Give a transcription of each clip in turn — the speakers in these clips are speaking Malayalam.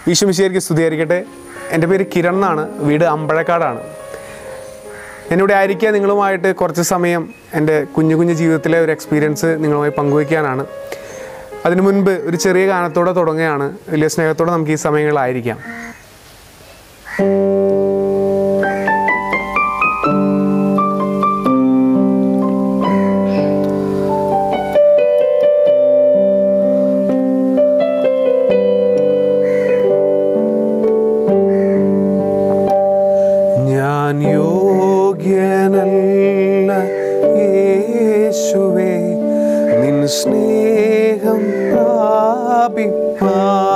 ഈശ്വമിശിയായിരിക്കും സ്തുതിയായിരിക്കട്ടെ എൻ്റെ പേര് കിരൺ എന്നാണ് വീട് അമ്പഴക്കാടാണ് എന്നിവിടെ ആയിരിക്കുക നിങ്ങളുമായിട്ട് കുറച്ച് സമയം എൻ്റെ കുഞ്ഞു കുഞ്ഞു ജീവിതത്തിലെ ഒരു എക്സ്പീരിയൻസ് നിങ്ങളുമായി പങ്കുവയ്ക്കാനാണ് അതിനു മുൻപ് ഒരു ചെറിയ ഗാനത്തോടെ തുടങ്ങുകയാണ് വലിയ സ്നേഹത്തോടെ നമുക്ക് ഈ സമയങ്ങളിലായിരിക്കാം ഞാൻ യോഗ്യനല്ല യേശുവേ നിൻ സ്നേഹം പ്രാപിപ്പാ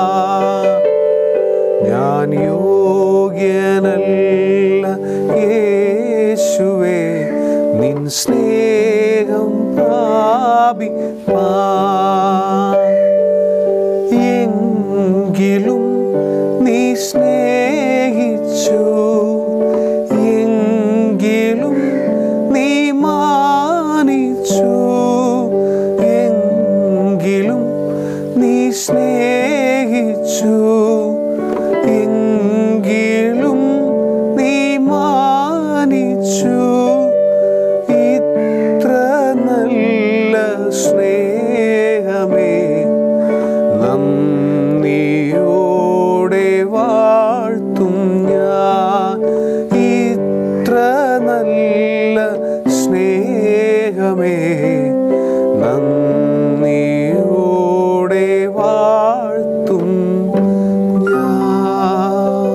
ഞാൻ യോഗ്യനല്ല യേശുവേ നിൻ സ്നേഹം പ്രാപിപ്പാ എങ്കിലും നീ സ്നേഹിച്ചു എങ്കിലും നീ മാനിച്ചു എങ്കിലും നീ സ്നേഹിച്ചു എങ്കിലും നീ മാനിച്ചു ഇത്ര നല്ല സ്നേഹമേ നന്ദിയോടെ വാഴ്ത്തും ഞാൻ ഇത്ര നല്ല സ്നേഹമേ നന്ദിയോടെ വാഴ്ത്തും ഞാൻ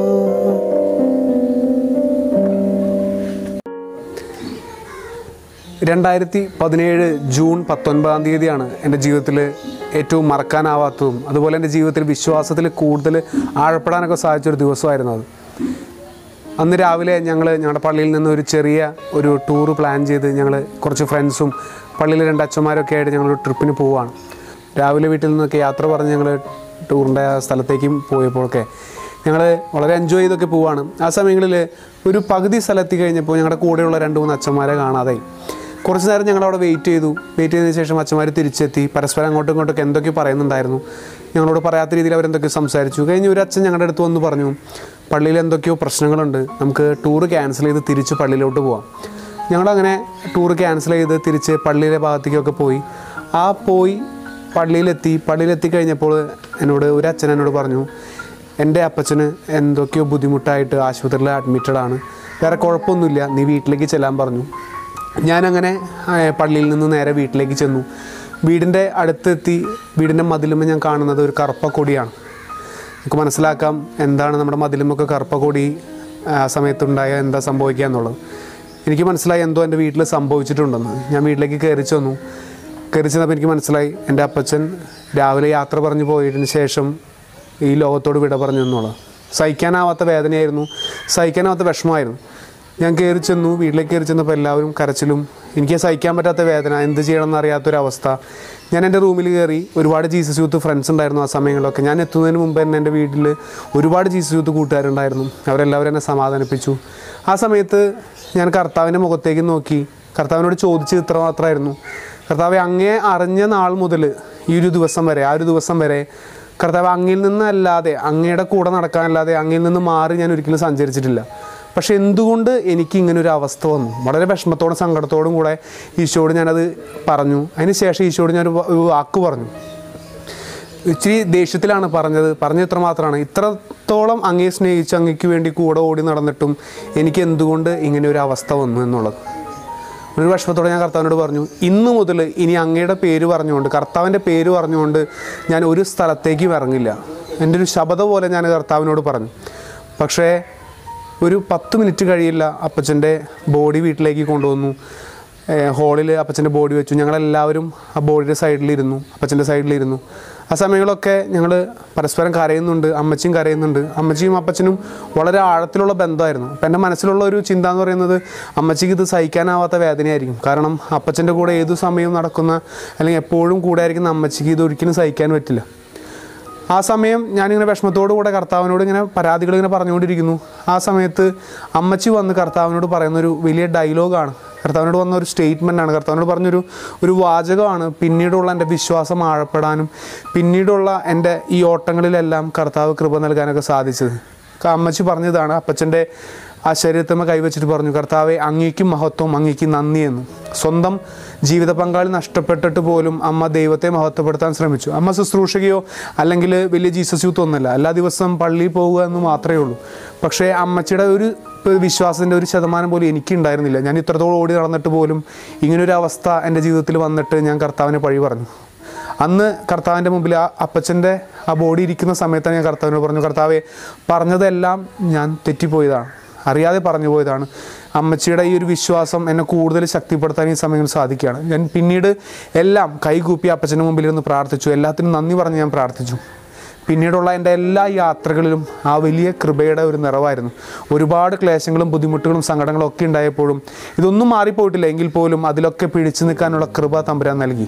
രണ്ടായിരത്തി പതിനേഴ് ജൂൺ പത്തൊൻപതാം തീയതിയാണ് എൻ്റെ ജീവിതത്തിൽ ഏറ്റവും മറക്കാനാവാത്തതും അതുപോലെ എൻ്റെ ജീവിതത്തിൽ വിശ്വാസത്തിൽ കൂടുതൽ ആഴപ്പെടാനൊക്കെ സാധിച്ചൊരു ദിവസമായിരുന്നു അത് അന്ന് രാവിലെ ഞങ്ങൾ ഞങ്ങളുടെ പള്ളിയിൽ നിന്ന് ഒരു ചെറിയ ഒരു ടൂറ് പ്ലാൻ ചെയ്ത് ഞങ്ങൾ കുറച്ച് ഫ്രണ്ട്സും പള്ളിയിലെ രണ്ട് അച്ഛന്മാരൊക്കെ ആയിട്ട് ഞങ്ങളൊരു ട്രിപ്പിന് പോവുകയാണ് രാവിലെ വീട്ടിൽ നിന്നൊക്കെ യാത്ര പറഞ്ഞ് ഞങ്ങൾ ടൂറിൻ്റെ സ്ഥലത്തേക്കും പോയപ്പോഴൊക്കെ ഞങ്ങൾ വളരെ എൻജോയ് ചെയ്തൊക്കെ പോവാണ് ആ സമയങ്ങളിൽ ഒരു പകുതി സ്ഥലത്തി കഴിഞ്ഞപ്പോൾ ഞങ്ങളുടെ കൂടെയുള്ള രണ്ട് മൂന്ന് അച്ഛന്മാരെ കാണാതായി കുറച്ച് നേരം ഞങ്ങൾ അവിടെ വെയിറ്റ് ചെയ്തു വെയിറ്റ് ചെയ്തതിന് ശേഷം അച്ഛന്മാർ തിരിച്ചെത്തി പരസ്പരം അങ്ങോട്ടും ഇങ്ങോട്ടൊക്കെ എന്തൊക്കെ പറയുന്നുണ്ടായിരുന്നു ഞങ്ങളോട് പറയാത്ത രീതിയിൽ അവരെന്തൊക്കെ സംസാരിച്ചു കഴിഞ്ഞ് ഒരു അച്ഛൻ ഞങ്ങളുടെ അടുത്ത് വന്ന് പറഞ്ഞു പള്ളിയിൽ എന്തൊക്കെയോ പ്രശ്നങ്ങളുണ്ട് നമുക്ക് ടൂറ് ക്യാൻസൽ ചെയ്ത് തിരിച്ച് പള്ളിയിലോട്ട് പോവാം ഞങ്ങളങ്ങനെ ടൂറ് ക്യാൻസൽ ചെയ്ത് തിരിച്ച് പള്ളിയിലെ ഭാഗത്തേക്കൊക്കെ പോയി ആ പോയി പള്ളിയിലെത്തി പള്ളിയിലെത്തി കഴിഞ്ഞപ്പോൾ എന്നോട് ഒരു അച്ഛൻ എന്നോട് പറഞ്ഞു എൻ്റെ അപ്പച്ചന് എന്തൊക്കെയോ ബുദ്ധിമുട്ടായിട്ട് ആശുപത്രിയിൽ അഡ്മിറ്റഡ് ആണ് വേറെ കുഴപ്പമൊന്നുമില്ല നീ വീട്ടിലേക്ക് ചെല്ലാൻ പറഞ്ഞു ഞാനങ്ങനെ ആ, പള്ളിയിൽ നിന്ന് നേരെ വീട്ടിലേക്ക് ചെന്നു വീടിൻ്റെ അടുത്തെത്തി വീടിൻ്റെ മതിലുമ്പോൾ ഞാൻ കാണുന്നത് ഒരു കറുപ്പ കൊടിയാണ് നമുക്ക് മനസ്സിലാക്കാം എന്താണ് നമ്മുടെ മതിലുമൊക്കെ കറുപ്പ കൊടി ആ സമയത്തുണ്ടായ എന്താ സംഭവിക്കുക എന്നുള്ളത് എനിക്ക് മനസ്സിലായി എന്തോ എൻ്റെ വീട്ടിൽ സംഭവിച്ചിട്ടുണ്ടെന്ന് ഞാൻ വീട്ടിലേക്ക് കയറി ചെന്നു കയറി ചെന്നപ്പോൾ എനിക്ക് മനസ്സിലായി എൻ്റെ അപ്പച്ചൻ രാവിലെ യാത്ര പറഞ്ഞു പോയതിന് ശേഷം ഈ ലോകത്തോട് വിട പറഞ്ഞു എന്നുള്ളത് സഹിക്കാനാവാത്ത വേദനയായിരുന്നു സഹിക്കാനാവാത്ത വിഷമമായിരുന്നു ഞാൻ കയറി ചെന്നു വീട്ടിലേക്ക് കയറി ചെന്നപ്പോൾ എല്ലാവരും കരച്ചിലും എനിക്ക് സഹിക്കാൻ പറ്റാത്ത വേദന എന്ത് ചെയ്യണമെന്ന് അറിയാത്തൊരവസ്ഥ ഞാൻ എൻ്റെ റൂമിൽ കയറി ഒരുപാട് ജീസസ് യൂത്ത് ഫ്രണ്ട്സ് ഉണ്ടായിരുന്നു ആ സമയങ്ങളിലൊക്കെ ഞാൻ എത്തുന്നതിന് മുമ്പ് തന്നെ എൻ്റെ വീട്ടിൽ ഒരുപാട് ജീസസ് യൂത്ത് കൂട്ടുകാരുണ്ടായിരുന്നു അവരെല്ലാവരും എന്നെ സമാധാനിപ്പിച്ചു ആ സമയത്ത് ഞാൻ കർത്താവിൻ്റെ മുഖത്തേക്ക് നോക്കി കർത്താവിനോട് ചോദിച്ചത് ഇത്ര മാത്രമായിരുന്നു കർത്താവെ അങ്ങേ അറിഞ്ഞ നാൾ മുതൽ ഈ ഒരു ദിവസം വരെ ആ ഒരു ദിവസം വരെ കർത്താവ് അങ്ങിൽ നിന്നല്ലാതെ അങ്ങയുടെ കൂടെ നടക്കാനല്ലാതെ അങ്ങിൽ നിന്ന് മാറി ഞാൻ ഒരിക്കലും സഞ്ചരിച്ചിട്ടില്ല പക്ഷെ എന്തുകൊണ്ട് എനിക്ക് ഇങ്ങനെ ഒരു അവസ്ഥ വന്നു വളരെ വിഷമത്തോടും സങ്കടത്തോടും കൂടെ ഈശോയോട് ഞാനത് പറഞ്ഞു അതിന് ശേഷം ഈശോയോട് ഞാൻ ഒരു വ- ഒരു വാക്ക് പറഞ്ഞു ഇച്ചിരി ദേഷ്യത്തിലാണ് പറഞ്ഞത് പറഞ്ഞത് ഇത്ര മാത്രമാണ് ഇത്രത്തോളം അങ്ങേ സ്നേഹിച്ച് അങ്ങയ്ക്ക് വേണ്ടി കൂടെ ഓടി നടന്നിട്ടും എനിക്ക് എന്തുകൊണ്ട് ഇങ്ങനെ ഒരു അവസ്ഥ വന്നു എന്നുള്ളത് ഒരു വിഷമത്തോടെ ഞാൻ കർത്താവിനോട് പറഞ്ഞു ഇന്ന് മുതൽ ഇനി അങ്ങയുടെ പേര് പറഞ്ഞുകൊണ്ട് കർത്താവിൻ്റെ പേര് പറഞ്ഞുകൊണ്ട് ഞാൻ ഒരു സ്ഥലത്തേക്കും ഇറങ്ങില്ല എൻ്റെ ഒരു ശബദ പോലെ ഞാൻ കർത്താവിനോട് പറഞ്ഞു പക്ഷേ ഒരു പത്ത് മിനിറ്റ് കഴിയില്ല അപ്പച്ചൻ്റെ ബോഡി വീട്ടിലേക്ക് കൊണ്ടുവന്നു ഹോളിൽ അപ്പച്ചൻ്റെ ബോഡി വെച്ചു ഞങ്ങളെല്ലാവരും ആ ബോഡിയുടെ സൈഡിലിരുന്നു അപ്പച്ചൻ്റെ സൈഡിലിരുന്നു ആ സമയങ്ങളൊക്കെ ഞങ്ങൾ പരസ്പരം കരയുന്നുണ്ട് അമ്മച്ചിയും കരയുന്നുണ്ട് അമ്മച്ചിയും അപ്പച്ചനും വളരെ ആഴത്തിലുള്ള ബന്ധമായിരുന്നു അപ്പം എൻ്റെ മനസ്സിലുള്ള ഒരു ചിന്ത എന്ന് പറയുന്നത് അമ്മച്ചിക്ക് ഇത് സഹിക്കാനാവാത്ത വേദനയായിരിക്കും കാരണം അപ്പച്ചൻ്റെ കൂടെ ഏതു സമയവും നടക്കുന്ന അല്ലെങ്കിൽ എപ്പോഴും കൂടെ ആയിരിക്കുന്ന അമ്മച്ചിക്ക് ഇത് ഒരിക്കലും സഹിക്കാൻ പറ്റില്ല ആ സമയം ഞാനിങ്ങനെ വിഷമത്തോടു കൂടെ കർത്താവിനോട് ഇങ്ങനെ പരാതികൾ ഇങ്ങനെ പറഞ്ഞുകൊണ്ടിരിക്കുന്നു ആ സമയത്ത് അമ്മച്ചി വന്ന് കർത്താവിനോട് പറയുന്നൊരു വലിയ ഡയലോഗാണ് കർത്താവിനോട് വന്ന ഒരു സ്റ്റേറ്റ്മെൻ്റ് ആണ് കർത്താവിനോട് പറഞ്ഞൊരു ഒരു വാചകമാണ് പിന്നീടുള്ള എൻ്റെ വിശ്വാസം ആഴപ്പെടാനും പിന്നീടുള്ള എൻ്റെ ഈ ഓട്ടങ്ങളിലെല്ലാം കർത്താവ് കൃപ നൽകാനൊക്കെ സാധിച്ചത് ക- അമ്മച്ചി പറഞ്ഞതാണ് അപ്പച്ചൻ്റെ ആ ശരീരത്തമ്മ കൈവച്ചിട്ട് പറഞ്ഞു കർത്താവെ അങ്ങേക്കും മഹത്വം അങ്ങേക്ക് നന്ദി എന്ന് സ്വന്തം ജീവിത പങ്കാളി നഷ്ടപ്പെട്ടിട്ട് പോലും അമ്മ ദൈവത്തെ മഹത്വപ്പെടുത്താൻ ശ്രമിച്ചു അമ്മ ശുശ്രൂഷകയോ അല്ലെങ്കിൽ വലിയ ജീസസ് യൂത്ത് ഒന്നുമല്ല എല്ലാ ദിവസവും പള്ളിയിൽ പോവുക എന്ന് മാത്രമേ ഉള്ളൂ പക്ഷേ അമ്മച്ചിയുടെ ഒരു വിശ്വാസത്തിൻ്റെ ഒരു ശതമാനം പോലും എനിക്കുണ്ടായിരുന്നില്ല ഞാൻ ഇത്രത്തോളം ഓടി നടന്നിട്ട് പോലും ഇങ്ങനൊരു അവസ്ഥ എൻ്റെ ജീവിതത്തിൽ വന്നിട്ട് ഞാൻ കർത്താവിനെ പഴി പറഞ്ഞു അന്ന് കർത്താവിൻ്റെ മുമ്പിൽ ആ അപ്പച്ചൻ്റെ ആ ബോഡി ഇരിക്കുന്ന സമയത്താണ് ഞാൻ കർത്താവിനോട് പറഞ്ഞു കർത്താവെ പറഞ്ഞതെല്ലാം ഞാൻ തെറ്റിപ്പോയതാണ് അറിയാതെ പറഞ്ഞു പോയതാണ് അമ്മച്ചിയുടെ ഈ ഒരു വിശ്വാസം എന്നെ കൂടുതൽ ശക്തിപ്പെടുത്താൻ ഈ സമയങ്ങളിൽ സാധിക്കുകയാണ് ഞാൻ പിന്നീട് എല്ലാം കൈകൂപ്പി അപ്പച്ചൻ്റെ മുമ്പിൽ ഇരുന്ന് പ്രാർത്ഥിച്ചു എല്ലാത്തിനും നന്ദി പറഞ്ഞ് ഞാൻ പ്രാർത്ഥിച്ചു പിന്നീടുള്ള എൻ്റെ എല്ലാ യാത്രകളിലും ആ വലിയ കൃപയുടെ ഒരു നിറവായിരുന്നു ഒരുപാട് ക്ലേശങ്ങളും ബുദ്ധിമുട്ടുകളും സങ്കടങ്ങളും ഒക്കെ ഉണ്ടായപ്പോഴും ഇതൊന്നും മാറിപ്പോയിട്ടില്ല എങ്കിൽ പോലും അതിലൊക്കെ പിടിച്ചു നിൽക്കാനുള്ള കൃപ തമ്പുരാൻ നൽകി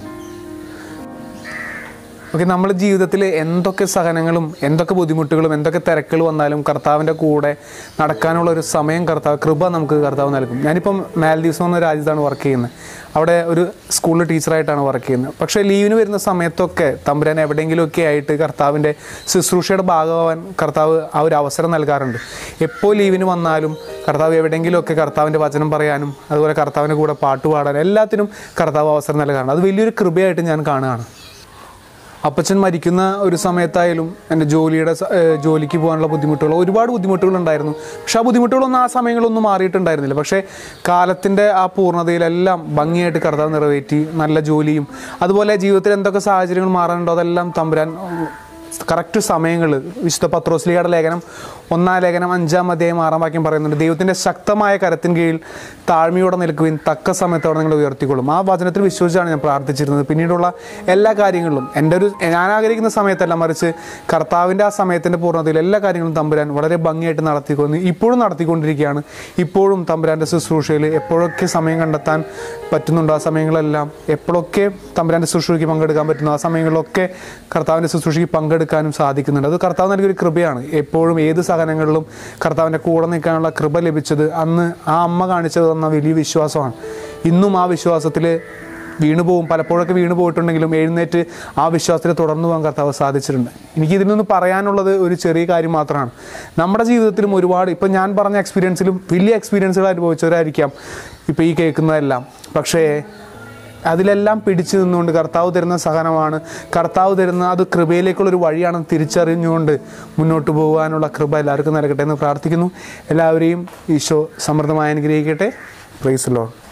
ഓക്കെ നമ്മുടെ ജീവിതത്തിൽ എന്തൊക്കെ സഹനങ്ങളും എന്തൊക്കെ ബുദ്ധിമുട്ടുകളും എന്തൊക്കെ തിരക്കുകൾ വന്നാലും കർത്താവിൻ്റെ കൂടെ നടക്കാനുള്ള ഒരു സമയം കർത്താവ് കൃപ നമുക്ക് കർത്താവ് നൽകും ഞാനിപ്പം മാൽദീവ്സ് എന്ന രാജ്യത്താണ് വർക്ക് ചെയ്യുന്നത് അവിടെ ഒരു സ്കൂളിൽ ടീച്ചറായിട്ടാണ് വർക്ക് ചെയ്യുന്നത് പക്ഷേ ലീവിന് വരുന്ന സമയത്തൊക്കെ തമ്പുരാൻ എവിടെയെങ്കിലുമൊക്കെ ആയിട്ട് കർത്താവിൻ്റെ ശുശ്രൂഷയുടെ ഭാഗമാവാൻ കർത്താവ് ആ ഒരു അവസരം നൽകാറുണ്ട് എപ്പോൾ ലീവിന് വന്നാലും കർത്താവ് എവിടെയെങ്കിലുമൊക്കെ കർത്താവിൻ്റെ വചനം പറയാനും അതുപോലെ കർത്താവിൻ്റെ കൂടെ പാട്ട് പാടാനും എല്ലാത്തിനും കർത്താവ് അവസരം നൽകാറുണ്ട് അത് വലിയൊരു കൃപയായിട്ട് ഞാൻ കാണുകയാണ് അപ്പച്ചൻ മരിക്കുന്ന ഒരു സമയത്തായാലും എൻ്റെ ജോലിയുടെ സ- ഏഹ് ജോലിക്ക് പോകാനുള്ള ബുദ്ധിമുട്ടുകൾ ഒരുപാട് ബുദ്ധിമുട്ടുകൾ ഉണ്ടായിരുന്നു പക്ഷെ ആ ബുദ്ധിമുട്ടുകളൊന്നും ആ സമയങ്ങളൊന്നും മാറിയിട്ടുണ്ടായിരുന്നില്ല പക്ഷേ കാലത്തിൻ്റെ ആ പൂർണ്ണതയിലെല്ലാം ഭംഗിയായിട്ട് കർത്താവ് നിറവേറ്റി നല്ല ജോലിയും അതുപോലെ ജീവിതത്തിൽ എന്തൊക്കെ സാഹചര്യങ്ങൾ മാറാനുണ്ടോ അതെല്ലാം തമ്പുരാൻ കറക്റ്റ് സമയങ്ങൾ വിശുദ്ധ പത്രോസ്ലിയുടെ ലേഖനം ഒന്നാം ലേഖനം അഞ്ചാം അധ്യായം ആറാം വാക്യം പറയുന്നുണ്ട് ദൈവത്തിൻ്റെ ശക്തമായ കരത്തിന് കീഴിൽ താഴ്മയോടെ നിൽക്കുവിൻ തക്ക സമയത്തോടെ നിങ്ങൾ ഉയർത്തിക്കൊള്ളും ആ വചനത്തിൽ വിശ്വസിച്ചാണ് ഞാൻ പ്രാർത്ഥിച്ചിരുന്നത് പിന്നീടുള്ള എല്ലാ കാര്യങ്ങളിലും എൻ്റെ ഒരു ഞാൻ ആഗ്രഹിക്കുന്ന സമയത്തല്ല മറിച്ച് കർത്താവിൻ്റെ ആ സമയത്തിൻ്റെ പൂർണ്ണതയിൽ എല്ലാ കാര്യങ്ങളും തമ്പുരാൻ വളരെ ഭംഗിയായിട്ട് നടത്തിക്കൊണ്ട് ഇപ്പോഴും നടത്തിക്കൊണ്ടിരിക്കുകയാണ് ഇപ്പോഴും തമ്പുരാൻ്റെ ശുശ്രൂഷയിൽ എപ്പോഴൊക്കെ സമയം കണ്ടെത്താൻ പറ്റുന്നുണ്ടോ ആ സമയങ്ങളെല്ലാം എപ്പോഴൊക്കെ തമ്പുരാൻ്റെ ശുശ്രൂഷയ്ക്ക് പങ്കെടുക്കാൻ പറ്റുന്നു ആ സമയങ്ങളിലൊക്കെ കർത്താവിൻ്റെ ശുശ്രൂഷയ്ക്ക് പങ്കെടുക്കാനും സാധിക്കുന്നുണ്ട് അത് കർത്താവ് നൽകിയൊരു കൃപയാണ് എപ്പോഴും ഏത് സഹനങ്ങളിലും കർത്താവിൻ്റെ കൂടെ നിൽക്കാനുള്ള കൃപ ലഭിച്ചത് അന്ന് ആ അമ്മ കാണിച്ചത് തന്ന വലിയ വിശ്വാസമാണ് ഇന്നും ആ വിശ്വാസത്തിൽ വീണു പോകും പലപ്പോഴൊക്കെ വീണു പോയിട്ടുണ്ടെങ്കിലും എഴുന്നേറ്റ് ആ വിശ്വാസത്തിൽ തുടർന്നു പോകാൻ കർത്താവ് സാധിച്ചിട്ടുണ്ട് എനിക്ക് ഇതിൽ നിന്ന് പറയാനുള്ളത് ഒരു ചെറിയ കാര്യം മാത്രമാണ് നമ്മുടെ ജീവിതത്തിലും ഒരുപാട് ഇപ്പം ഞാൻ പറഞ്ഞ എക്സ്പീരിയൻസിലും വലിയ എക്സ്പീരിയൻസുകൾ അനുഭവിച്ചവരായിരിക്കാം ഇപ്പോൾ ഈ കേൾക്കുന്നതെല്ലാം പക്ഷേ അതിലെല്ലാം പിടിച്ചു നിന്നുകൊണ്ട് കർത്താവ് തരുന്ന സഹനമാണ് കർത്താവ് തരുന്ന അത് കൃപയിലേക്കുള്ളൊരു വഴിയാണെന്ന് തിരിച്ചറിഞ്ഞുകൊണ്ട് മുന്നോട്ട് പോകാനുള്ള കൃപ എല്ലാവർക്കും നൽകട്ടെ എന്ന് പ്രാർത്ഥിക്കുന്നു എല്ലാവരെയും ഈശോ സമൃദ്ധമായി അനുഗ്രഹിക്കട്ടെ പ്രൈസ് ലോൺ